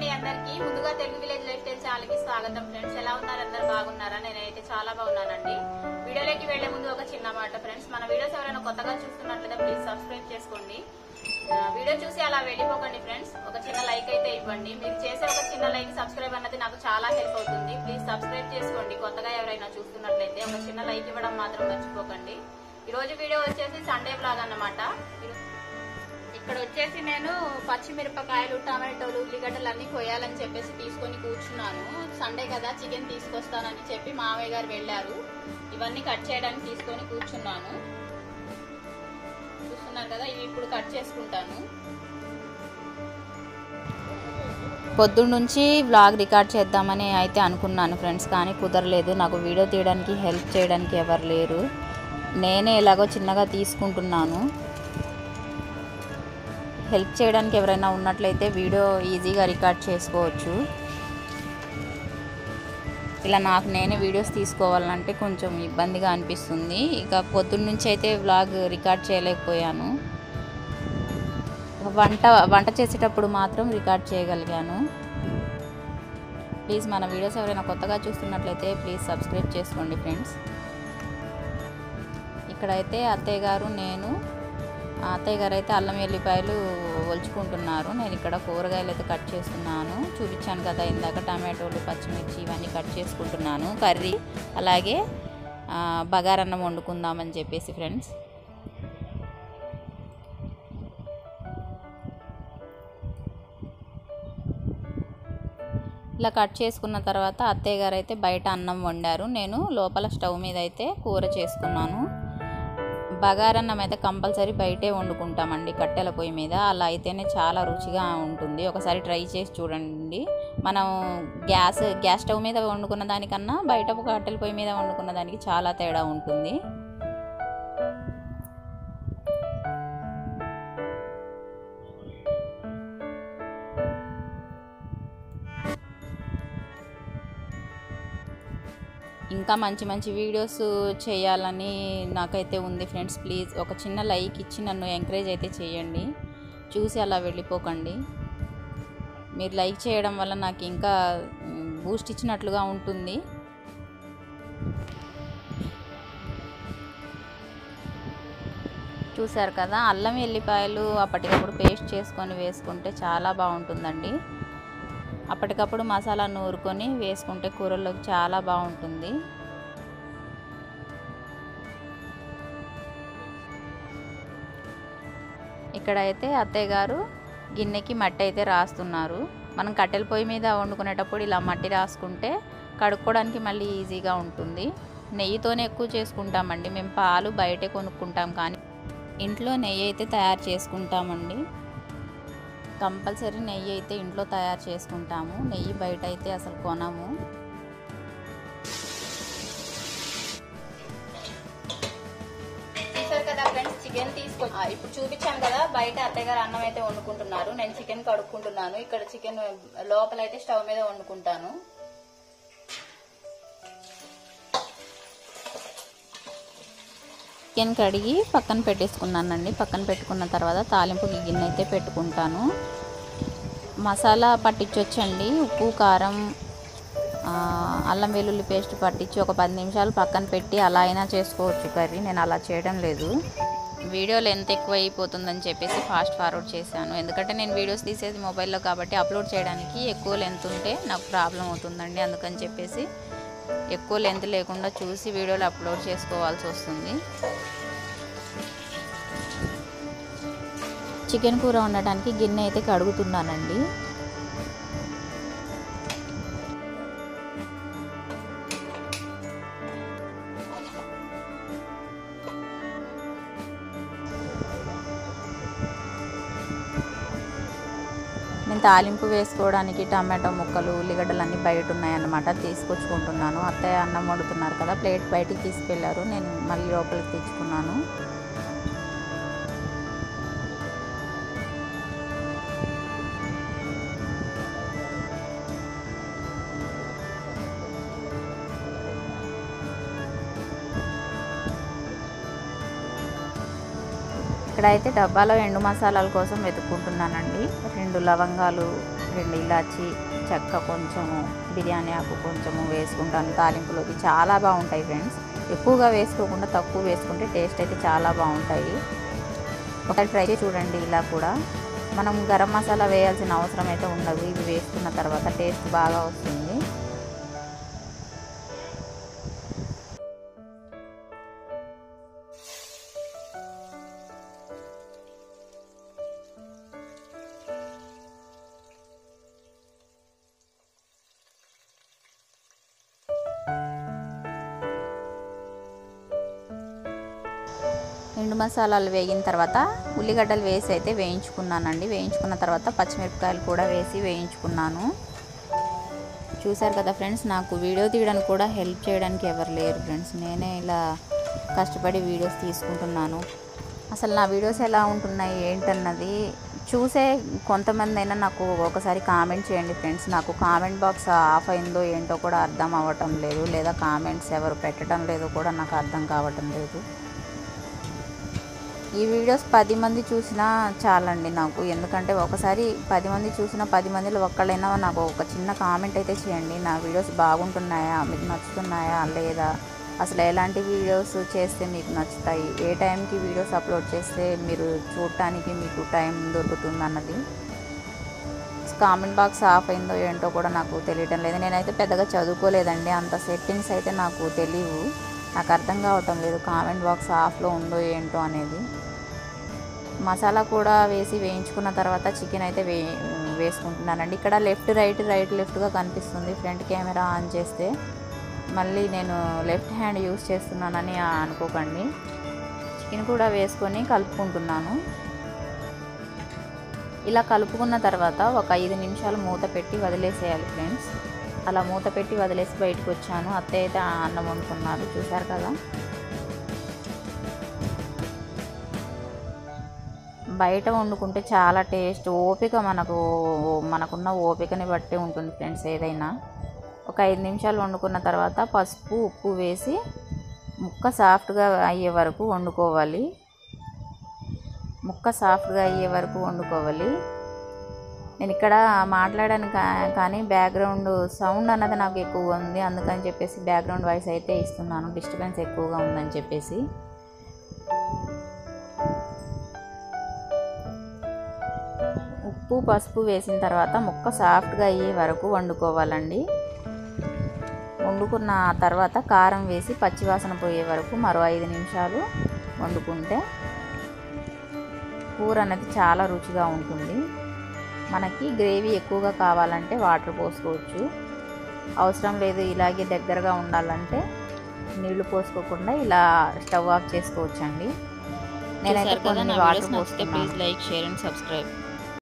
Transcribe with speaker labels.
Speaker 1: అండి అందరికి ముందుగా Telugu village life style channel కి స్వాగతం ఫ్రెండ్స్ ఎలా ఉన్నారు అందరు బాగున్నారా నేనైతే చాలా బాగున్నానండి వీడియోలోకి వెళ్లే ముందు ఒక చిన్న మాట ఫ్రెండ్స్ మన వీడియోస్ ఎవరైనా కొత్తగా చూస్తున్నట్లయితే ప్లీజ్ సబ్స్క్రైబ్ చేసుకోండి ఆ, వీడియో చూసి అలా వెళ్ళిపోకండి ఫ్రెండ్స్ ఒక చిన్న లైక్ అయితే ఇవ్వండి మీరు చేసే ఒక చిన్న లైక్ సబ్స్క్రైబ్ అన్నది నాకు చాలా హెల్ప్ అవుతుంది ప్లీజ్ సబ్స్క్రైబ్ చేసుకోండి కొత్తగా ఎవరైనా చూస్తున్నట్లయితే ఒక చిన్న లైక్ ఇవ్వడం మాత్రం మర్చిపోకండి ఈ రోజు వీడియో వచ్చేసి సండే బ్లాగ్ అన్నమాట ఇక్కడ వచ్చేసి నేను పచ్చిమిరపకాయలు టమాటోలు ఉల్లిగడ్డలు అన్ని కొయ్యాలని చెప్పేసి తీసుకొని కూర్చున్నాను సండే కదా చికెన్ తీసుకొస్తానని చెప్పి మామయ్య గారు వెళ్ళారు ఇవన్నీ కట్ చేయడానికి తీసుకొని కూర్చున్నాను చూస్తున్నారు కదా ఇవి ఇప్పుడు కట్ చేసుకుంటాను
Speaker 2: పొద్దున్న నుంచి వ్లాగ్ రికార్డ్ చేద్దామని అయితే అనుకున్నాను ఫ్రెండ్స్ కానీ కుదరలేదు నాకు వీడియో తీయడానికి హెల్ప్ చేయడానికి ఎవరు లేరు నేనే ఎలాగో చిన్నగా తీసుకుంటున్నాను హెల్ప్ చేయడానికి ఎవరైనా ఉన్నట్లయితే వీడియో ఈజీగా రికార్డ్ చేసుకోవచ్చు ఇలా నాకు నేనే వీడియోస్ తీసుకోవాలంటే కొంచెం ఇబ్బందిగా అనిపిస్తుంది ఇక పొద్దున్న నుంచి అయితే వ్లాగ్ రికార్డ్ చేయలేకపోయాను వంట వంట చేసేటప్పుడు మాత్రం రికార్డ్ చేయగలిగాను ప్లీజ్ మన వీడియోస్ ఎవరైనా కొత్తగా చూస్తున్నట్లయితే ప్లీజ్ సబ్స్క్రైబ్ చేసుకోండి ఫ్రెండ్స్ ఇక్కడైతే అత్తయ్య గారు నేను ఆ అత్తయ్య గారు అయితే అల్లం వెల్లిపాయలు ఒలుచుకుంటున్నారు నేను ఇక్కడ కూరగాయలు అయితే కట్ చేస్తున్నాను చూపించాను కదా ఇందాక టమాటోలు పచ్చిమిర్చి ఇవన్నీ కట్ చేసుకుంటున్నాను కర్రీ అలాగే ఆ, బగారన్నం వండుకుందామని చెప్పేసి ఫ్రెండ్స్ ఇలా కట్ చేసుకున్న తర్వాత అత్తయ్య గారు అయితే బయట అన్నం వండారు నేను లోపల స్టవ్ మీద అయితే కూర చేసుకున్నాను బగారన్నం అయితే కంపల్సరీ బయటే వండుకుంటామండి కట్టెల పొయ్యి మీద అలా అయితేనే చాలా రుచిగా ఉంటుంది ఒకసారి ట్రై చేసి చూడండి మనం గ్యాస్ గ్యాస్ స్టవ్ మీద వండుకున్న దానికన్నా బయట కట్టెల పొయ్యి మీద వండుకున్న దానికి చాలా తేడా ఉంటుంది ఇంకా మంచి మంచి వీడియోస్ చేయాలని నాకైతే ఉంది ఫ్రెండ్స్ ప్లీజ్ ఒక చిన్న లైక్ ఇచ్చి నన్ను ఎంకరేజ్ అయితే చేయండి చూసి అలా వెళ్ళిపోకండి మీరు లైక్ చేయడం వల్ల నాకు ఇంకా బూస్ట్ ఇచ్చినట్లుగా ఉంటుంది చూసారు కదా అల్లం ఎల్లిపాయలు అప్పటికప్పుడు పేస్ట్ చేసుకొని వేసుకుంటే చాలా బాగుంటుందండి అప్పటికప్పుడు మసాలా నూరుకొని వేసుకుంటే కూరల్లోకి చాలా బాగుంటుంది ఇక్కడైతే అత్తయ్య గారు గిన్నెకి మట్టి అయితే రాస్తున్నారు మనం కట్టెల పొయ్యి మీద వండుకునేటప్పుడు ఇలా మట్టి రాసుకుంటే కడుక్కోవడానికి మళ్ళీ ఈజీగా ఉంటుంది నెయ్యితోనే ఎక్కువ చేసుకుంటామండి మేము పాలు బయటే కొనుక్కుంటాం కానీ ఇంట్లో నెయ్యి అయితే తయారు చేసుకుంటామండి కంపల్సరీ నెయ్యి అయితే ఇంట్లో తయారు చేసుకుంటాము నెయ్యి బయట అయితే అసలు కొనము
Speaker 1: చూసారు కదా ఫ్రెండ్స్ చికెన్ తీసుకొ ఆ, ఇప్పుడు చూపించాను కదా బయట అత్తయ్య గారు అన్నం అయితే వండుకుంటున్నారు నేను చికెన్ కడుక్కుంటున్నాను ఇక్కడ చికెన్ లోపల అయితే స్టవ్ మీద వండుకుంటాను
Speaker 2: చికెన్ కడిగి పక్కన పెట్టేసుకున్నానండి పక్కన పెట్టుకున్న తర్వాత తాలింపుకి గిన్నె అయితే పెట్టుకుంటాను మసాలా పట్టించొచ్చండి ఉప్పు కారం ఆ, అల్లం వెల్లుల్లి పేస్ట్ పట్టించి ఒక పది నిమిషాలు పక్కన పెట్టి అలా అయినా చేసుకోవచ్చు కర్రీ నేను అలా చేయడం లేదు వీడియో లెంత్ ఎక్కువ అయిపోతుందని చెప్పేసి ఫాస్ట్ ఫార్వర్డ్ చేశాను ఎందుకంటే నేను వీడియోస్ తీసేది మొబైల్లో కాబట్టి అప్లోడ్ చేయడానికి ఎక్కువ లెంత్ ఉంటే నాకు ప్రాబ్లం అవుతుందండి అందుకని చెప్పేసి ఎక్కువ లెంత్ లేకుండా చూసి వీడియోలు అప్లోడ్ చేసుకోవాల్సి వస్తుంది చికెన్ కూర వండటానికి గిన్నె అయితే కడుగుతున్నానండి నేను తాలింపు వేసుకోవడానికి టమాటో ముక్కలు ఉల్లిగడ్డలు అన్నీ బయట ఉన్నాయన్నమాట తీసుకొచ్చుకుంటున్నాను అత్తయ్య అన్నం వండుతున్నారు కదా ప్లేట్ బయటికి తీసుకెళ్లారు నేను మళ్ళీ లోపలికి తెచ్చుకున్నాను ఇక్కడైతే డబ్బాలో ఎండు మసాలాల కోసం వెతుక్కుంటున్నానండి రెండు లవంగాలు రెండు ఇలాచి చెక్క కొంచెము బిర్యానీ ఆకు కొంచెము వేసుకుంటాను తాలింపులోకి చాలా బాగుంటాయి ఫ్రెండ్స్ ఎక్కువగా వేసుకోకుండా తక్కువ వేసుకుంటే టేస్ట్ అయితే చాలా బాగుంటాయి ఒకసారి ట్రై చేసి చూడండి ఇలా కూడా మనం గరం మసాలా వేయాల్సిన అవసరం అయితే ఉండదు ఇవి వేసుకున్న తర్వాత టేస్ట్ బాగా వస్తుంది ఎండు మసాలాలు వేగిన తర్వాత ఉల్లిగడ్డలు వేసి అయితే వేయించుకున్నానండి వేయించుకున్న తర్వాత పచ్చిమిరపకాయలు కూడా వేసి వేయించుకున్నాను చూశారు కదా ఫ్రెండ్స్ నాకు వీడియో తీయడానికి కూడా హెల్ప్ చేయడానికి ఎవరు లేరు ఫ్రెండ్స్ నేనే ఇలా కష్టపడి వీడియోస్ తీసుకుంటున్నాను అసలు నా వీడియోస్ ఎలా ఉంటున్నాయి ఏంటన్నది చూసే కొంతమంది అయినా నాకు ఒకసారి కామెంట్ చేయండి ఫ్రెండ్స్ నాకు కామెంట్ బాక్స్ ఆఫ్ అయిందో ఏంటో కూడా అర్థం అవ్వటం లేదు లేదా కామెంట్స్ ఎవరు పెట్టడం లేదో కూడా నాకు అర్థం కావటం లేదు ఈ వీడియోస్ పది మంది చూసినా చాలండి నాకు ఎందుకంటే ఒకసారి పది మంది చూసిన పది మందిలో ఒక్కళ్ళైనా నాకు ఒక చిన్న కామెంట్ అయితే చేయండి నా వీడియోస్ బాగుంటున్నాయా మీకు నచ్చుతున్నాయా లేదా అసలు ఎలాంటి వీడియోస్ చేస్తే మీకు నచ్చుతాయి ఏ టైంకి వీడియోస్ అప్లోడ్ చేస్తే మీరు చూడటానికి మీకు టైం దొరుకుతుంది అన్నది కామెంట్ బాక్స్ ఆఫ్ అయిందో ఏంటో కూడా నాకు తెలియటం లేదు నేనైతే పెద్దగా చదువుకోలేదండి అంత సెట్టింగ్స్ అయితే నాకు తెలియవు నాకు అర్థం కావటం లేదు కామెంట్ బాక్స్ ఆఫ్లో ఉందో ఏంటో అనేది మసాలా కూడా వేసి వేయించుకున్న తర్వాత చికెన్ అయితే వే వేసుకుంటున్నానండి ఇక్కడ లెఫ్ట్ రైట్ రైట్ లెఫ్ట్గా కనిపిస్తుంది ఫ్రంట్ కెమెరా ఆన్ చేస్తే మళ్ళీ నేను లెఫ్ట్ హ్యాండ్ యూస్ చేస్తున్నానని అనుకోకండి చికెన్ కూడా వేసుకొని కలుపుకుంటున్నాను ఇలా కలుపుకున్న తర్వాత ఒక ఐదు నిమిషాలు మూత పెట్టి వదిలేసేయాలి ఫ్రెండ్స్ అలా మూత పెట్టి వదిలేసి బయటకు వచ్చాను అత్తయ్య అయితే అన్నం వండుకున్నారు చూసారు కదా బయట వండుకుంటే చాలా టేస్ట్ ఓపిక మనకు మనకున్న ఓపికని బట్టి ఉంటుంది ఫ్రెండ్స్ ఏదైనా ఒక ఐదు నిమిషాలు వండుకున్న తర్వాత పసుపు ఉప్పు వేసి ముక్క సాఫ్ట్గా అయ్యే వరకు వండుకోవాలి ముక్క సాఫ్ట్గా అయ్యే వరకు వండుకోవాలి నేను ఇక్కడ మాట్లాడాను కా- కానీ బ్యాక్గ్రౌండ్ సౌండ్ అన్నది నాకు ఎక్కువగా ఉంది అందుకని చెప్పేసి బ్యాక్గ్రౌండ్ వాయిస్ అయితే ఇస్తున్నాను డిస్టర్బెన్స్ ఎక్కువగా ఉందని చెప్పేసి ఉప్పు పసుపు వేసిన తర్వాత ముక్క సాఫ్ట్గా అయ్యే వరకు వండుకోవాలండి వండుకున్న తర్వాత కారం వేసి పచ్చివాసన పోయే వరకు మరో ఐదు నిమిషాలు వండుకుంటే కూర అనేది చాలా రుచిగా ఉంటుంది మనకి గ్రేవీ ఎక్కువగా కావాలంటే వాటర్ పోసుకోవచ్చు అవసరం లేదు ఇలాగే దగ్గరగా ఉండాలంటే నీళ్లు పోసుకోకుండా ఇలా స్టవ్ ఆఫ్ చేసుకోవచ్చండి నేనైతే
Speaker 1: చూసారు కదా
Speaker 2: కొన్ని
Speaker 1: నా
Speaker 2: వాటర్
Speaker 1: వీడియోస్ నచ్చితే
Speaker 2: పోసుకున్నాను
Speaker 1: please like share and subscribe